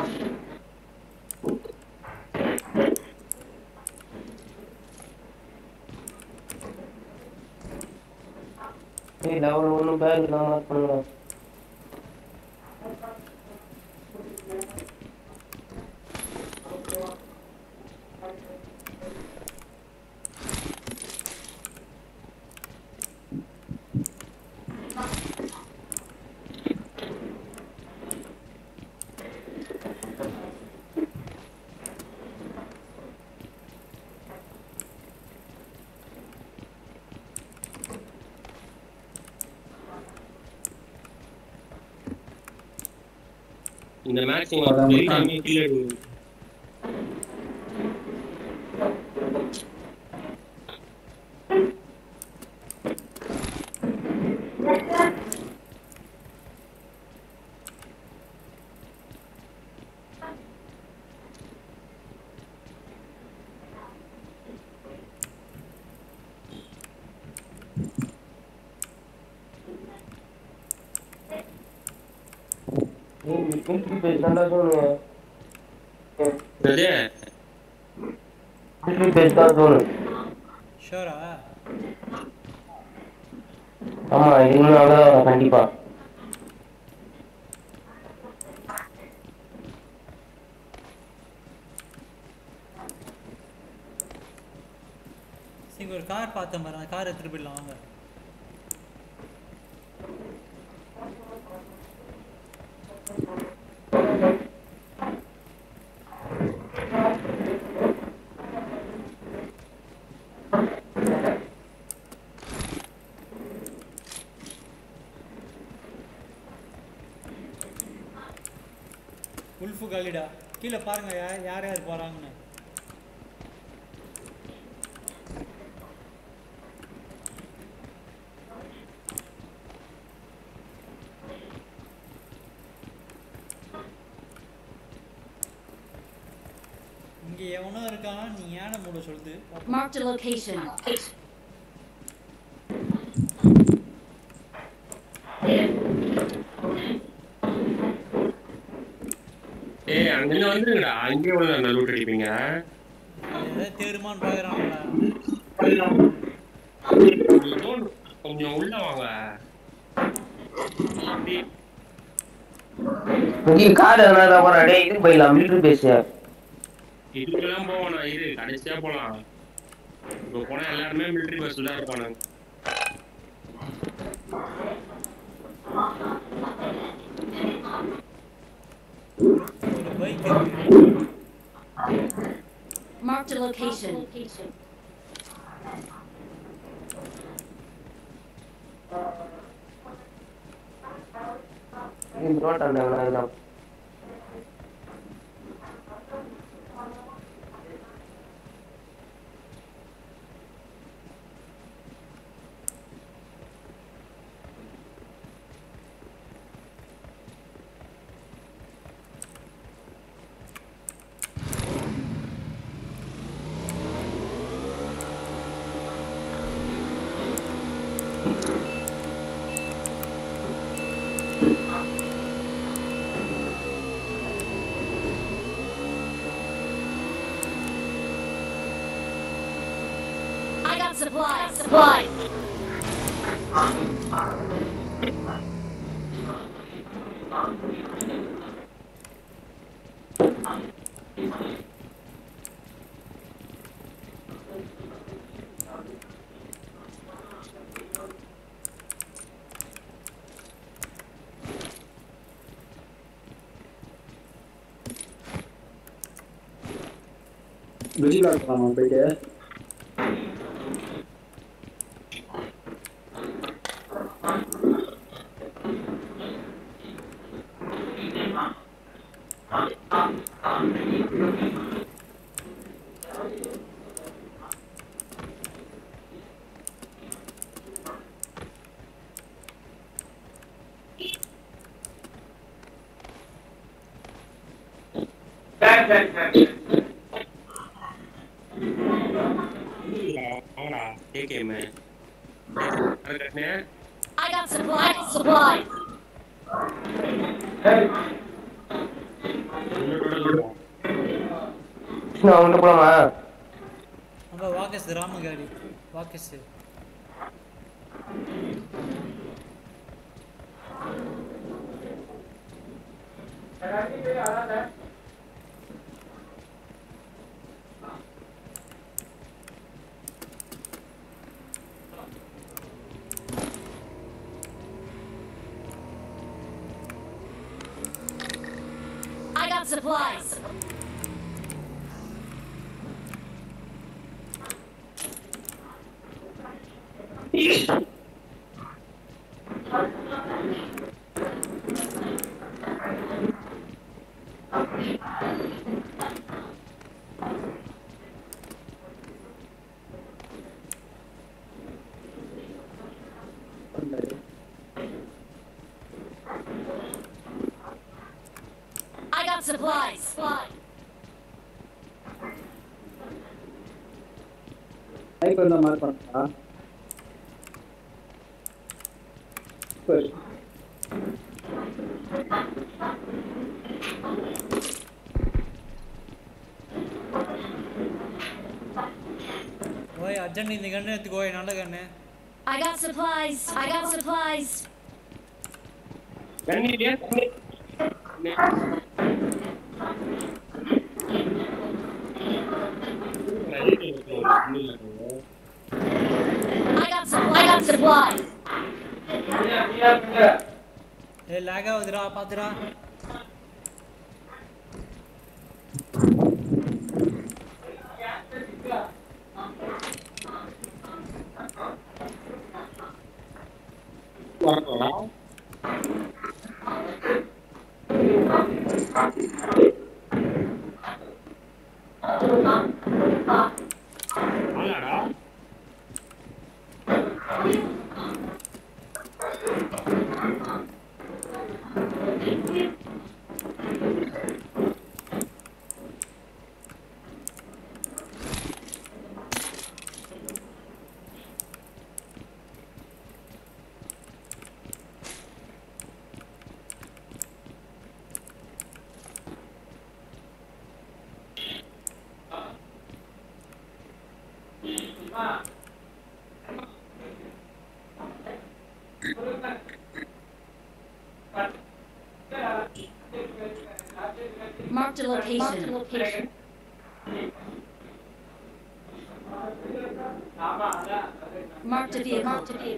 ஏய் லெவல் ஒன்று பேக் நான் மார்க் பண்ணுவேன் இந்த மேட்ச் எல்லாமே கில்லர் ஏய் மிலிட்ரி பேஸ் தான்டா தோணு அதே மிலிட்ரி பேஸ் தான் தோணு ஷோரா ஆமா இதுன்னு அவ்வளோதான் கண்டிப்பா இங்க ஒரு கார் பார்த்தேன் பாரு அந்த கார் எடுத்துட்டு போயிடலாம் வாங்க உல்ஃபு காலிடா கீழே பாருங்க யார் யார் யார் போறாங்கன்னு இங்க எவனோ இருக்கான் நீ யானை மூட சொல்லுது Marked a location. ஏய் அங்க வந்துருங்கடா அங்கே வந்து அந்த லூட் அடிப்பீங்க ஏதாவது தேருமான்னு பாக்குறான்ல Zone கொஞ்சம் உள்ள வாங்க அப்படி இங்கே கார் எதனா போறா டேய் இது போயிடலாம் மிலிட்ரி பேஸ் இதுக்கெல்லாம் போவோம் நான் இரு கடைசியா போலாம் இப்போ போனா எல்லாருமே மிலிட்டரி பஸ்ல தான் இருப்பானுங்க ஒரு பைக் இருக்கு Marked a location. இது ரோட்டாண்டாங்க I got supplies. Supplies. வெளியில இருக்கலாமா போயிட்டு அவங்களா ஏகேம் கட்டினே I got supplies. Supplies. Krishna அவன்கிட்ட போலாமா நம்ம வாக்கஸ் ராம காடி வாக்கஸ் I got supplies. I got supplies. Bike வந்த மாதிரி பண்ணா சரி ஓய் அர்ஜென்ட் இந்த கண்ணு எடுத்துக்கோ ஓய் நல்ல கண்ணு I got supplies. I got supplies. கண்ணிலே I got supplies. I got supplies. A lakh ஆகுதுடா பாத்துடா ஆளாடா Marked a location. Marked a vehicle. Marked a vehicle.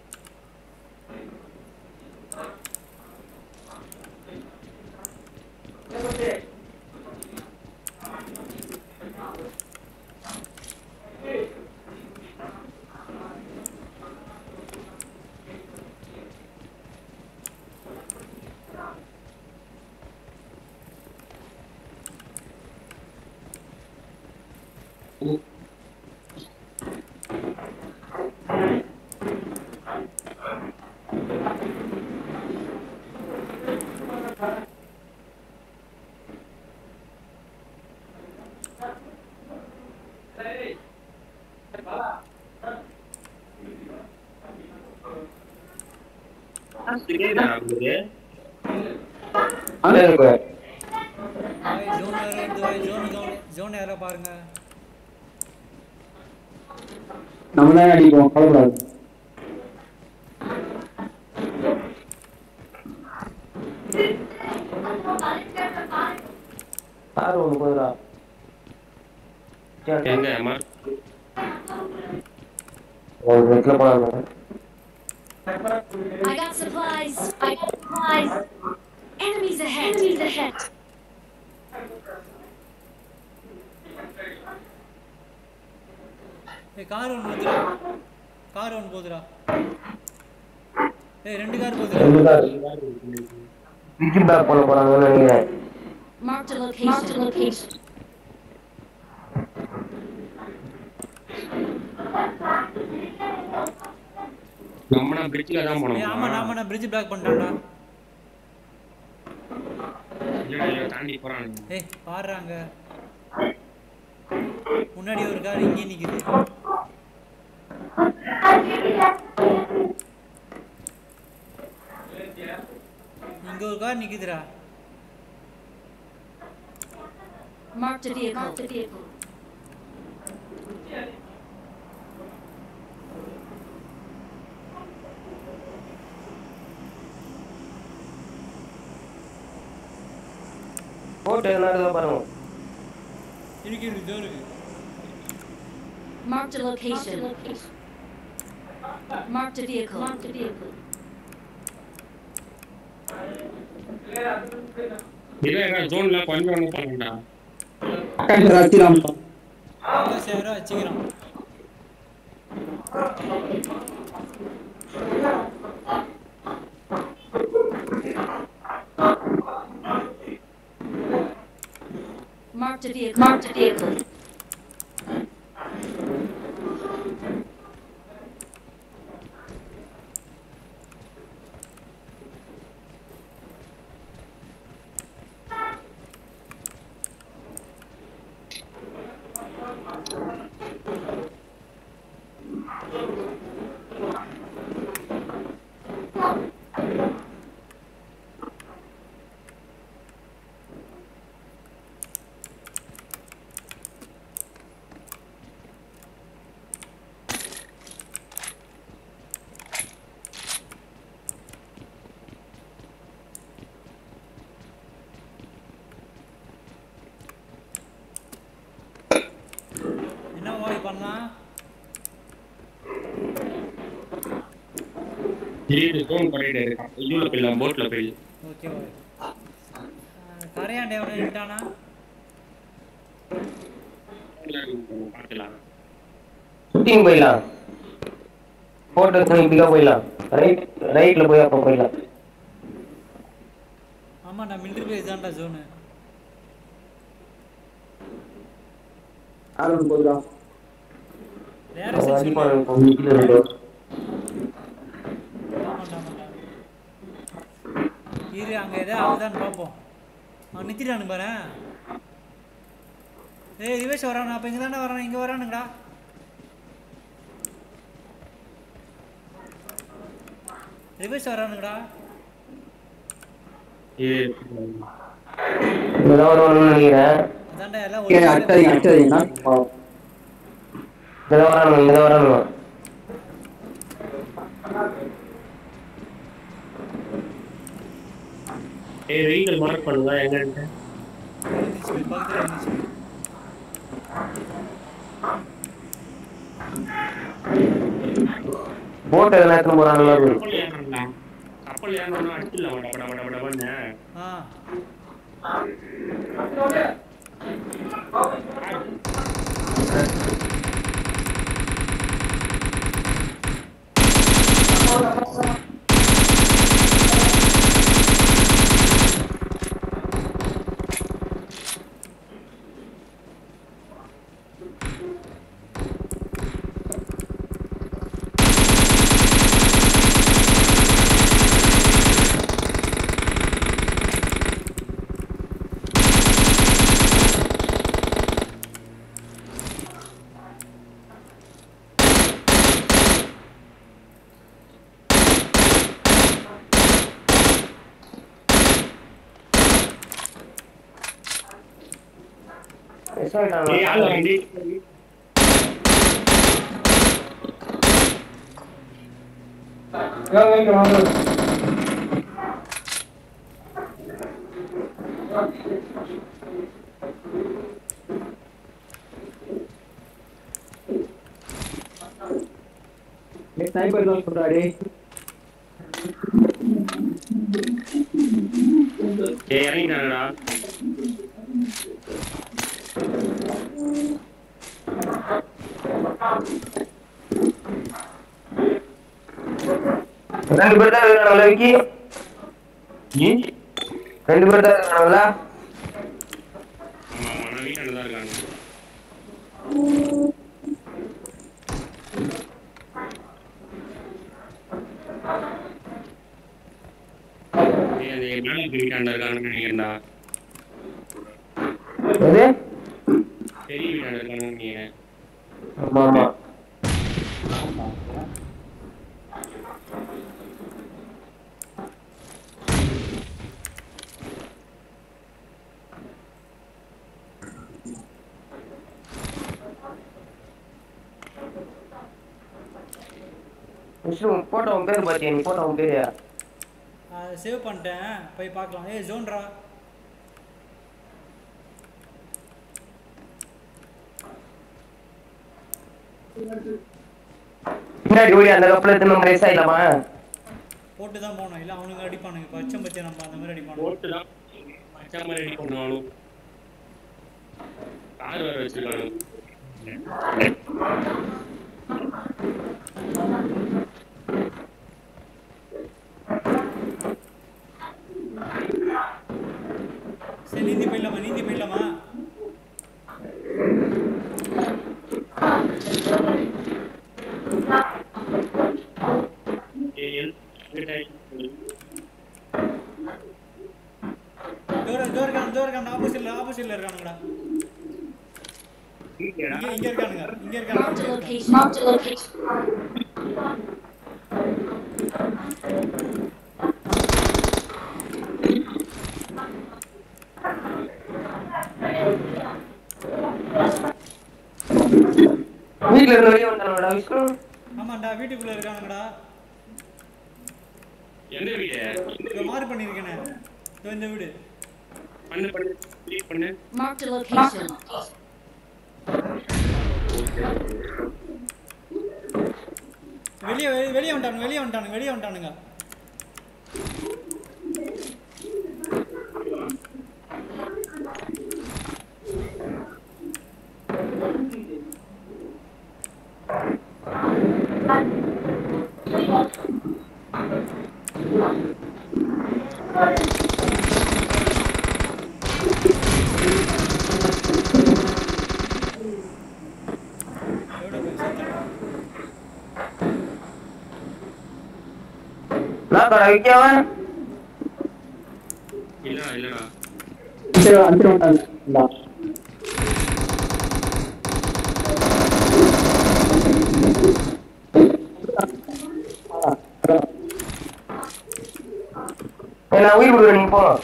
அங்க இருக்கு ஓய் ஜோன் யாரோ இருந்து ஓய் ஜோன் ஜோன் ஜோன் யாரோ பாருங்க நம்ம தான் அடிப்போம் கவலைப்படாது கார் ஒன்று போதுடா எங்க மார் ஒரு நெட்ல போலாம் I got supplies. I got supplies. Enemies ahead. Enemies ahead. ஏய் கார் ஒன்று போதுடா கார் ஒன்று போதுடா ஏய் ரெண்டு கார் போதுடா ரெண்டு கார் விக்கி பேக் பண்ண போறாங்கன்னு நினைக்கிறேன் Marked a location. Marked a location. நம்மனா பிரிட்ஜ்ல தான் போனோம் ஏய் ஆமா நாம நான் பிரிட்ஜ் பிளாக் பண்ணிட்டான்டா இல்லடா, இல்ல, தாண்டி போறானுங்க ஏய் பாடுறாங்க முன்னாடி ஒரு கார் இங்கே நிக்குது இங்க ஒரு கார் நிக்குதுடா Marked a vehicle. Marked a vehicle. போட்டு என்ன பாருங்க இருக்கு இருக்கு இதோ இருக்கு Marked a location. Marked a vehicle. Marked a vehicle. இல்ல எங்க ஜோன்ல கொஞ்சம் ஒண்ணு பண்ணுடா அக்கா அச்சிராம் நல்லா சேரா வச்சுக்கிறான் Marked a vehicle. Marked a vehicle. என்ன மாதிரி பண்ணலாம் திடீர்னு ஜோன் பண்ணிட்டு இருக்கான் இதுல போயிடலாம் போட்ல போய் ஓகே ஓகே கரையாண்ட எவனை விட்டானா பார்க்கலாம் ஷூட்டிங் போயிடலாம் போட்டு இப்படிக்கா போயிடலாம் ரைட் ரைட்ல போய் அப்போ போயிடலாம் ஆமா நான் மிலிட்டரி பேஸ் தான்டா ஜோனு ஆரம்பம் போதுடா டேரக்ஷன் அதிகமா சொல்லு இருக்கும் வீட்டுல இருந்து ஆமாண்டா ஆமாண்டா இரு அங்க எதாவது ஆகுதான்னு பார்ப்போம் அவன் நிறுத்திட்டானு பாரு ஏய் ரிவேஷ் வரானா அப்போ இங்கே தானே வரான் இங்கே வரானுங்கடா ரிவேஷ் வரானுங்கடா இது இங்கதான் வருவானுன்னு நினைக்கிறேன் அதான்டா எல்லாம் ஓகே அடிச்சாதீங்க அடிச்சாதீங்க இங்கதான் வரானுங்க இங்கதான் வரானுங்க ஏய் வெஹிக்கிள் மார்க் பண்ணுங்க எங்கன்ட்டு பக்கத்தில் இருந்துச்சு போட்டு எதனா எடுத்துன்னு போறானுங்களா கப்பல் ஏறணும்டா கப்பல் ஏறணும்னா அடிச்சிடலாம் வட வட வட வடன்னு ஆ மிஸ் ஏய் ஆளு ஆயிட்டானுங்களா வண்டி ஸ்னைப்பர் தான் சொல்றாடே ஏய் இறங்கிட்டாங்கடா ரெண்டு பேர் தான் இருக்காங்களா விக்கி ஏன் ரெண்டு பேர் தான் இருக்காங்களா ஆமா ஆமா நான் வீட்டாண்ட தான் இருக்காங்க ஏய் அந்த மேல வீட்டாண்ட இருக்காங்கன்னு நினைக்கிறேன்டா எது பெரிய வீட்டாண்ட இருக்காங்கன்னு நினைக்கிறேன் ஆமா ஆமா விஷ்ணு போட்டோ உன் பேர் பாத்தியா நீ போட்டோ உன் பேரு சேவ் பண்ணிட்டேன் போய் பார்க்கலாம் ஏய் ஜோன்ரா பின்னாடி ஓடி அந்த கப்பல எடுத்து நம்ம ரேஸ் ஆயிடலாமா போட்டு தான் போகணும் இல்லை அவனுங்க அடிப்பானுங்க பச்சை பச்சை நம்ம அந்த மாதிரி அடிப்பானுங்க போட்டு தான் மச்சான் மாதிரி ரெடி பண்ணுவானு கார் வேற வச்சிருக்கானு சரி நீந்தி போயிடலாமா நீந்தி போயிடலாமா ஏய் டோர் டோர் இருக்கான் டோர் இருக்கான் ஆப்போசிட்ல ஆப்போசிட்ல இருக்கானுங்கடா இங்க இங்க இருக்கானுங்க இங்க Marked a இருக்கானுங்க location. Marked a location. வீட்டுல இருந்து வெளியே வந்தானோடா விஷ்ணு ஆமாண்டா வீட்டுக்குள்ள இருக்கானுங்கடா எந்த வீடு இதோ மாறு பண்ணியிருக்கேனே இதோ இந்த வீடு பண்ணு பண்ணு கிளிக் பண்ணு Marked a location. வெளியே வெளியே- வெளியே வந்துட்டானுங்க வெளியே வந்துட்டானுங்க வெளியே வந்துட்டானுங்க எவ்வளோ போய் செத்தானுங்க நாக்கடா விக்காவன் இல்லடா இல்லடா சரி அனுப்பிட்டு வந்துட்டாங்க இந்தா. ஆ, அதான். நான் உயிர் கொடுக்குறேன் நீங்க போங்க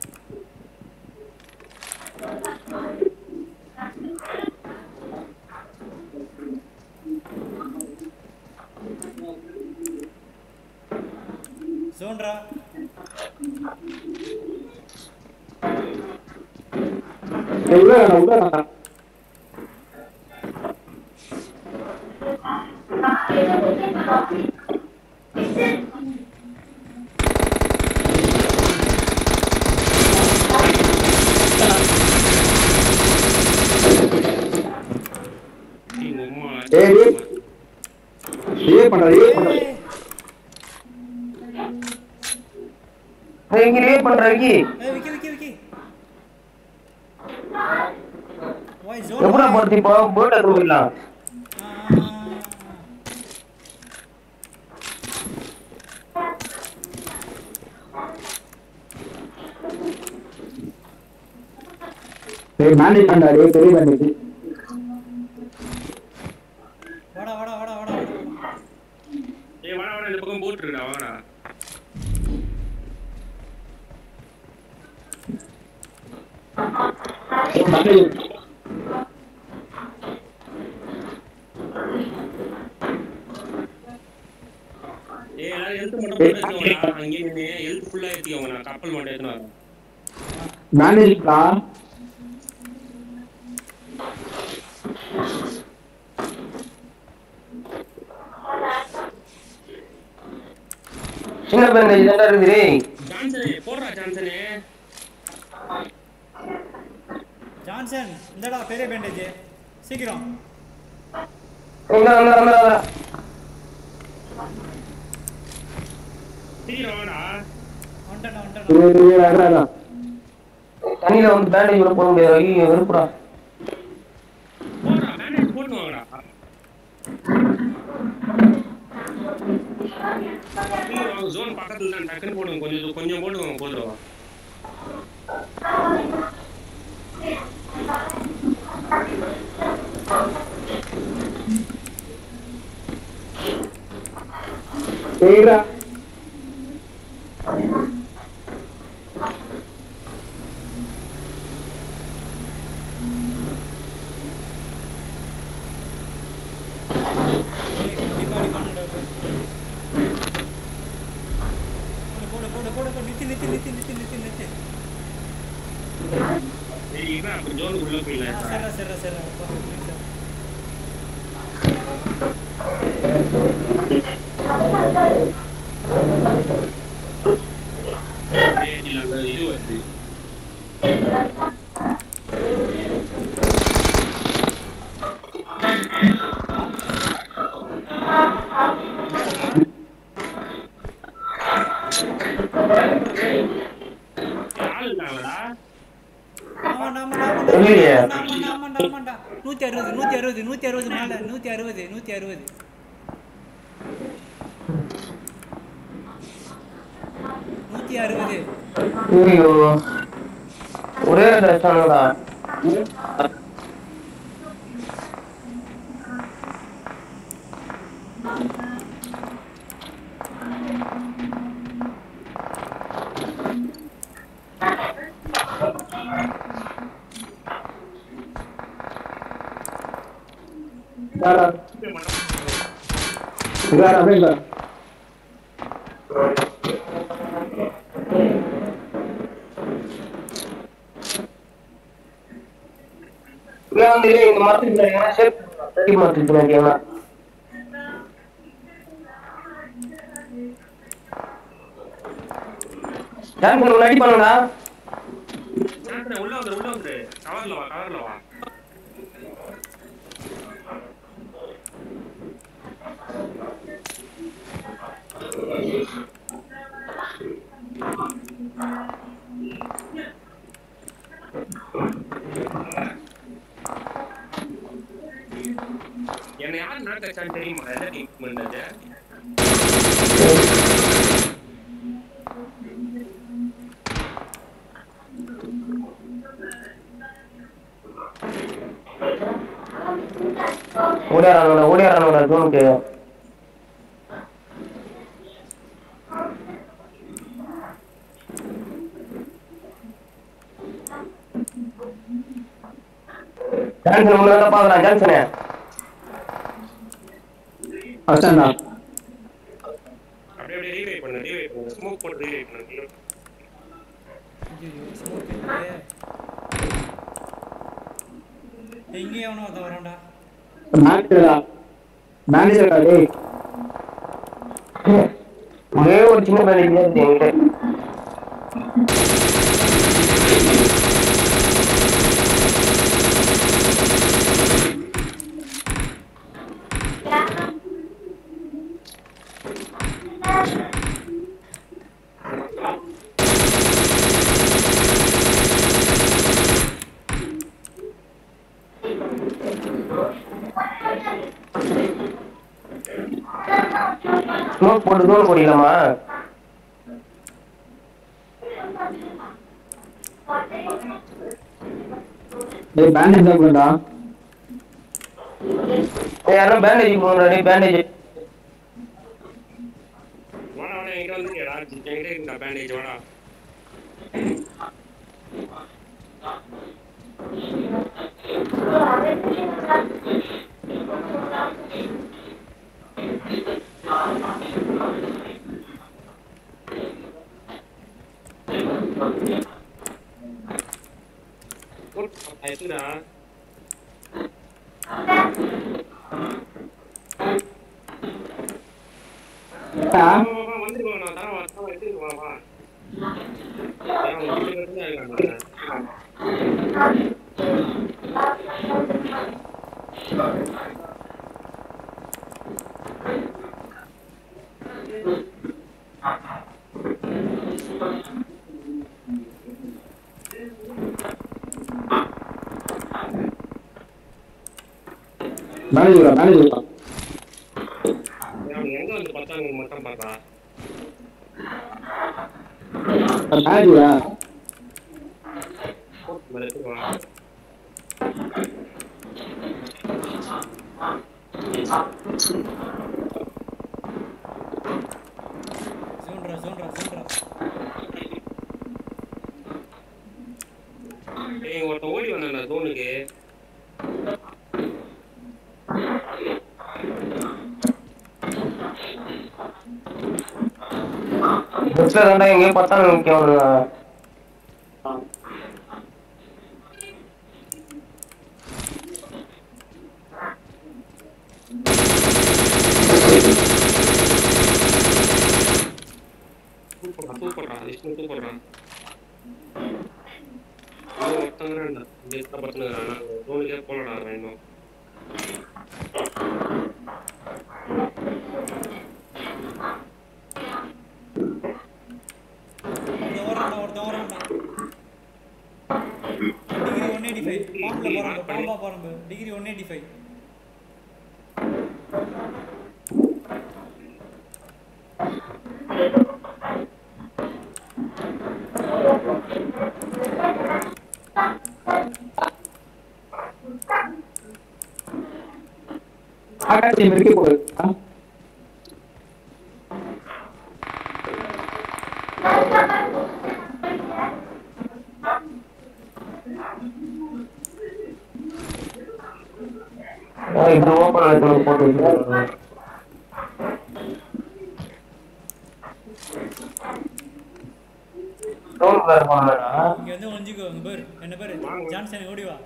ஜோன்ரா ஏய், உள்ள வேணாம், உள்ள வேணாம். எங்க அம்மா ஏய், ஏய். ஏய் பண்றா, ஏய் பண்றா. இங்க ரிவே பண்ற விக்கி ஏய் விக்கி விக்கி விக்கி வாய் எப்படா ஜோன் போறது இப்போ போட்டை கொடுக்கலாம் ஏய், manage பண்றா, டேய், பெரிய bandage. வாடா வாடா வாடா வாடா வாடா ஏய் வாடா வாடா இந்த பக்கம் போட் இருக்குடா வாடா bandage. ஏய் எல்லாரும் ஹெல்த் மட்டும் போட்டு வச்சுக்கோங்கடா அங்கே நின்னு ஹெல்த் ஃபுல்லா ஏத்திக்கோங்க நான் கப்பல் மட்டும் எடுத்துன்னு வரேன் bandage பா. சின்ன பேருந்து இதா இருக்குது ஜான்சனே போடுறா ஜான்சனே ஜான்சன் இந்தடா பெரிய பேண்டேஜ் சீக்கிரம் இந்த இந்த இந்த சீக்கிரம் வாடா வந்துட்டேன் இரு, வந்துட்டேன் இரு, இரு, அதான், அதான். தண்ணியில வந்து பேண்டேஜ் கூட போட முடியாது ஐயோ வெறுப்புடா போடுறா பேண்டேஜ் போட்டு வாங்கடா சீக்கிரம் வாங்க ஜோன் பக்கத்துல தான் டக்குன்னு போடுங்க கொஞ்சம் கொஞ்சம் போட்டுக்கோங்க போதும் சரிடா. கண்டிப்பாக அடிப்பானுங்கடா இப்போ. நித்து நித்து நித்து நித்து நித்து சரி இவன் அப்படி ஜோனுக்கு உள்ள ஆ, போயிடலாம் சரிடா சரிடா சரிடா அப்பா, நிறுத்து. ஏய், அங்க இது வருது ஆள் இருக்காங்களா ஆமாண்டா, ஆமாண்டா, ஆமாண்டா. இல்லையே. ஆமாண்டா, ஆமாண்டா, ஆமாண்டா. நூத்தி அறுபது நூத்தி அறுபது நூத்தி அறுபது மேல நூத்தி அறுபது நூத்தி அறுபது நூத்தி அறுபது ஐயோ ஒரே ரசானடா வேற வேற அப்படியே வேற இவன் வந்து இந்த மரத்துக்கு பின்னாடி சேஃப் தட்டி மரத்துக்கு பின்னாடி எவனா? டான்ஸ் உன்னை அடி பண்ணுடா சாப்பிடு, உள்ள வந்துரு உள்ள வந்துரு கவர்ல வா கவர்ல வா என்ன யார் நடக்காச்சான்னு தெரியுமா எந்த டீம் பண்ணது ஓடியாரானோட ஓடியாரானோட ஜோனுக்கு ஜான்சன் உள்ள தான் பாக்குறான் ஜான்சனே அஷ்டா அப்படியே அப்படியே ரீவைவ் பண்ணு ரீவைவ் பண்ணு ஸ்மோக் போட்டு ரீவைவ் பண்ணு ஐயோ ஸ்மோக் இல்லையே எங்கேயும் எவனோ ஒருத்தன் வரான்டா மேனேஜரா மேனேஜரா டேய் ஒரே ஒரு சின்ன வேலைக்கு தான் இருக்கு என்கிட்ட ஸ்மோக் போட்டு ஜோன் போடிக்கலாமா டேய் பேண்டேஜ் தான் போடா ஏய் யாரோ பேண்டேஜ் போடுறா பேண்டேஜ் வாடா வாடா என்கிட்ட வந்து கேடா என்கிட்ட இருக்கா பேண்டேஜ் வாடா எத்துடா ஆ வந்துருக்கோம் நான் தரேன் வா, தரேன் எடுத்துட்டு வா வா ஏன் உங்க வீட்டுக்கு மட்டும் தான் இருக்காங்க மேனேஜரா மேனேஜரா அவன் எங்க வந்து பார்த்தாங்க மட்டும் பார்த்தா மேனேஜரா மேல எடுத்துட்டு வா ஜோன்ரா ஜோன்ரா ஜோன்ரா ஏய் ஒருத்தன் ஓடி வந்தான்டா தோனுக்கு பஸ்ல தாண்டா எங்கேயும் பார்த்தாலும் நிற்கவனுங்க சூப்பர்டா சூப்பர்டா விஷ்ணு சூப்பர்டா அவன் ஒருத்தங்க ரெண்டு ஜெயிச்சா பத்துனுங்கிறான் தோனிக்கே போலடா அவன் இன்னும் ஒருத்தன் ஓடுறான்டா ஒருத்தன் ஓடுறான்டா டிகிரி ஒன் எயிட்டி ஃபைவ் பாம்பில் போகிறாங்க பாம்பா போகிறாங்க டிகிரி ஒன் எயிட்டி ஃபைவ் ஆகாசி மெருக்கி போகுது ஆ? இப்படி ஓப்பன் எடுத்து போட்டு வச்சிருக்காங்க டோன் வேற போனடா இங்கே வந்து ஒழிஞ்சிக்கோ இங்கே பேர் என்ன பேர் ஜான்சன் ஓடி வா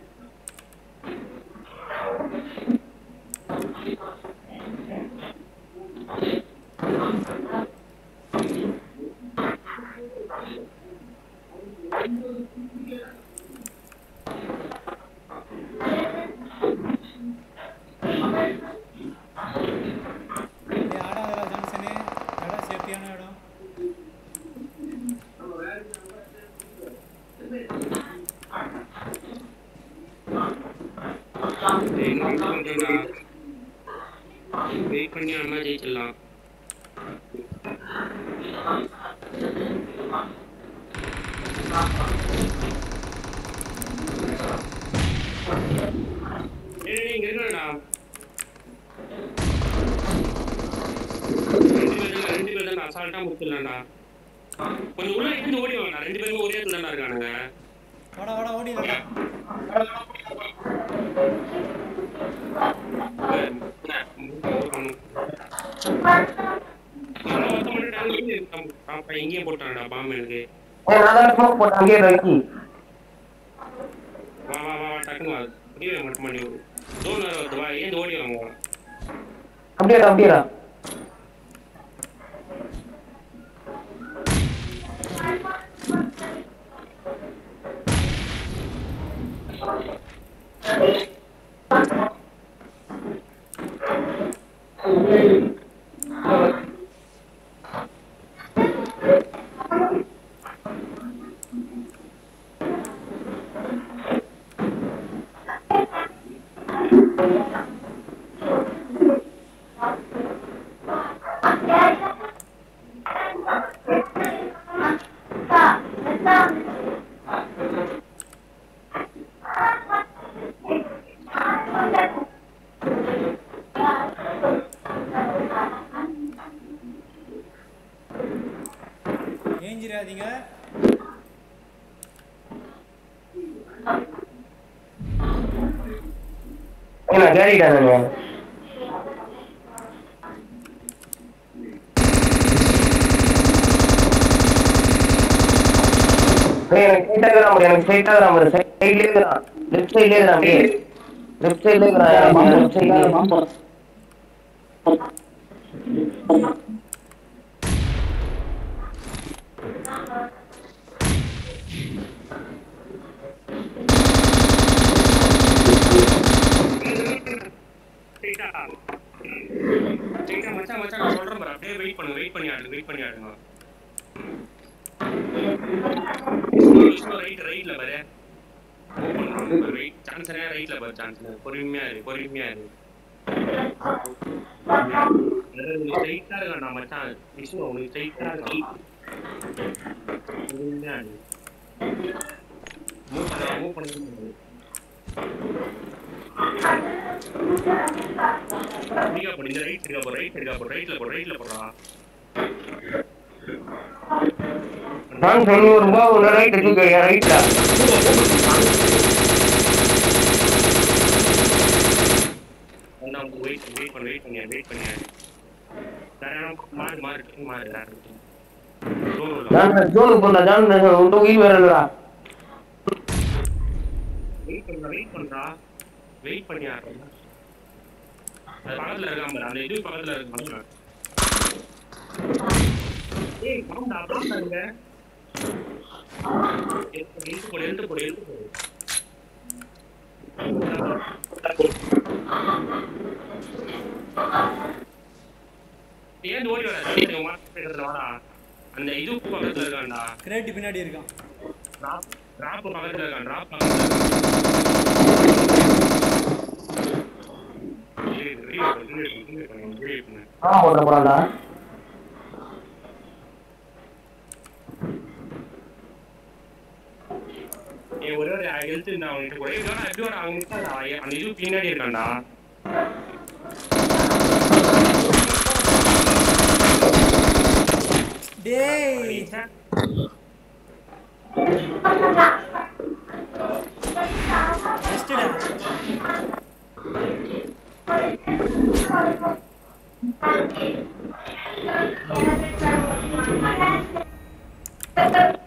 ஏய், ஆடாதடா ஜான்சனு இடம் சேஃப்டியான இடம் இன்னும் கொஞ்சம்டா வெயிட் பண்ணி அண்ணா ஜெயிச்சிடலாம் ஏய் இங்க இருக்கடா ரெண்டு பேர் தான் ரெண்டு பேர் தான் அசால்ட்டா முடிச்சிடலாம்டா கொஞ்சம் உள்ள இருந்து ஓடி வாங்கடா ரெண்டு பேரும் ஒரே இடத்துல தான்டா இருக்கானுங்க வாடா வாடா ஓடிடா எங்கேயும் போட்டான்டா பாம்பு எனக்கு ஏய் நான் தான் ஸ்மோக் போட்டேன் அங்கேயே வைக்கி வா வா வா வா, டக்குனு வா முடியவே மட்டும் பண்ணி விடு ஜோன் வேற வருது வா ஏன் ஓடி வாங்க வா. அப்படியேடா அப்படியேடா ஏஞ்சிராதீங்க ஏய் நான் கேரிட்டா நான் ஏய் எனக்கு ஸ்ட்ரைட்டா இருக்கிறான் பாரு, எனக்கு ஸ்ட்ரைட்டா இருக்கிறான் பாரு, சைட்லயே இருக்கிறான் லெஃப்ட் சைட்லயே இருக்கிறான் அப்படியே லெஃப்ட் சைட்லயே இருக்கிறான் லெஃப்ட் சைட்லயே மாம்பழம் ஸ்ட்ரைட்டா ஸ்ட்ரைட்டா மச்சான் மச்சான் நான் சொல்றேன் பாரு அப்படியே வெயிட் பண்ணு வெயிட் பண்ணி ஆடு வெயிட் பண்ணி ஆடுங்க ரைட் ரைட்ல பாரு ஓபன் வெயிட் சான்ஸ் ரைட்ல பாரு சான்ஸ் பொறுமையா இரு பொறுமையா இரு ஸ்ட்ரைட்டா இருக்கா மச்சான் விஷ்ணு உனக்கு ஸ்ட்ரைட்டா இருக்கா பொறுமையா இரு மூவ் பண்ண மூவ் பண்ண நீங்க போடு இந்த ரைட் இருக்கா போடு ரைட் இருக்கா போடு ரைட்ல போடு ரைட்ல போடுறா நான் சொல்லி வரும்போ உன்ன ரைட் இருக்கு ரைட்ல நான் வெயிட் வெயிட் பண்ணு வெயிட் பண்ணி வெயிட் பண்ணி வேற யாரும் மாறு மாறு மாறு வேற ஜான் ஜோனுக்கு போடா ஜான் உன்ட்ட உயிர் வேற இல்லடா வெயிட் பண்றா வெயிட் பண்றா வெயிட் பண்ணி ஆடுறா அது பக்கத்துல இருக்கான் பாரு அந்த இது பக்கத்துல இருக்கு ஏய் பாம்பா பாம்பா இங்க எழுத்து போடு எழுத்து போடு எழுத்து போடு ஏன் ஓடி வர வாடா அந்த இது பக்கத்துல இருக்கான்டா கிரேட்டு பின்னாடி இருக்கான் டிராப் டிராப் பக்கத்துல இருக்கான் டிராப் பக்கத்துல இருக்கான் ஏய், revive பண்ணு, revive பண்ணு, revive பண்ணு, revive பண்ணு. ஆ போட போறான்டா ஏய், ஒரே ஒரு ஹெல்த் இருந்தா அவன்கிட்ட ஒரே ஒரு எப்படி வர அவங்க இருக்காடா அந்த இது பின்னாடி இருக்கான்டா டேய் பெஸ்ட்டுடா Thank